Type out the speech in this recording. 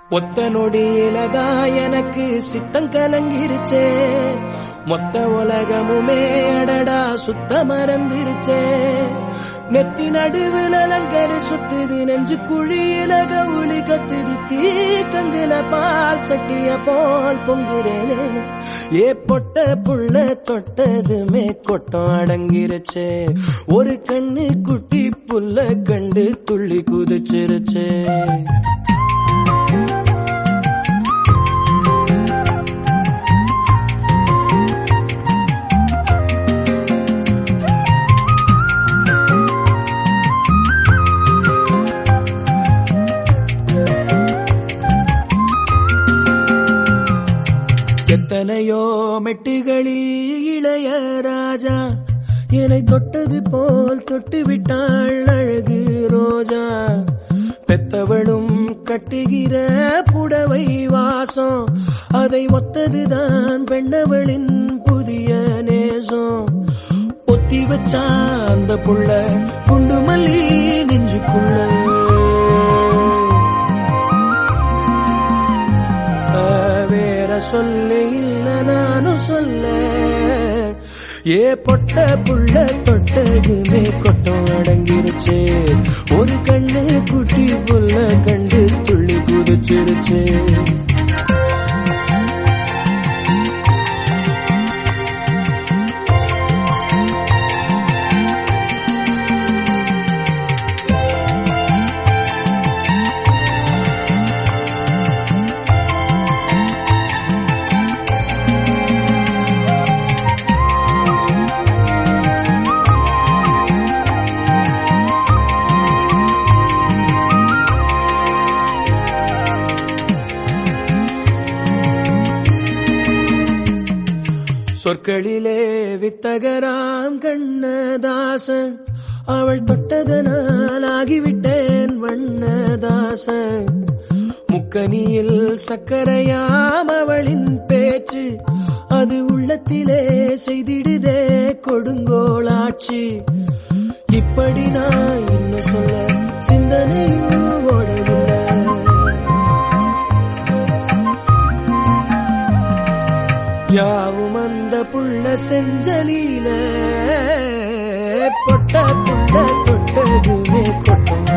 ஒத்த நொடியிலதான் எனக்கு சித்தம் கலங்கிருச்சே மொத்த உலகமுமே அடடா சுத்த மறந்துருச்சே நெத்தி நடுவில் அலங்கரி சுத்துது நெஞ்சு குழியில கவுளி கத்துது தீ கங்குல பால் சட்டிய போல் பொங்குறேனே ஏ பொட்ட புள்ள தொட்டதுமே கொட்டம் அடங்கிருச்சே ஒரு கண்ணு குட்டி புல்ல கண்டு துள்ளி குதிச்சிருச்சே எத்தனையோ மெட்டுகளில் இளைய ராஜா என்னை தொட்டது போல் தொட்டு விட்டாள் அழகு ரோஜா பெத்தவளும் கட்டுகிற புடவை வாசம் அதை ஒத்ததுதான் பெண்ணவளின் புதிய நேசம் ஒத்தி வச்சா அந்த புள்ள குண்டு மல்லி நெஞ்சுக்குள்ள வேற சொல்ல இல்ல நானும் சொல்ல ஏ பொட்ட புள்ள தொட்டதுமே கொட்டம் அடங்கிருச்சு ஒரு கண்ணு குட்டி புள்ள கண்டு துள்ளி குதிச்சிருச்சு சொற்களிலே வித்தகராம் கண்ணதாசன் அவள் தொட்டதனால் ஆகிவிட்டேன் வண்ணதாசன் முக்கனியில் சக்கரையாம் அவளின் பேச்சு அது உள்ளத்திலே செய்திடுதே கொடுங்கோளாச்சு இப்படி நான் இன்னும் சொல்ல சிந்தனையும் ஓடவில்லை யாவும் அந்த புள்ள செஞ்சலில பொட்ட புள்ள தொட்டதுமே கொட்டம்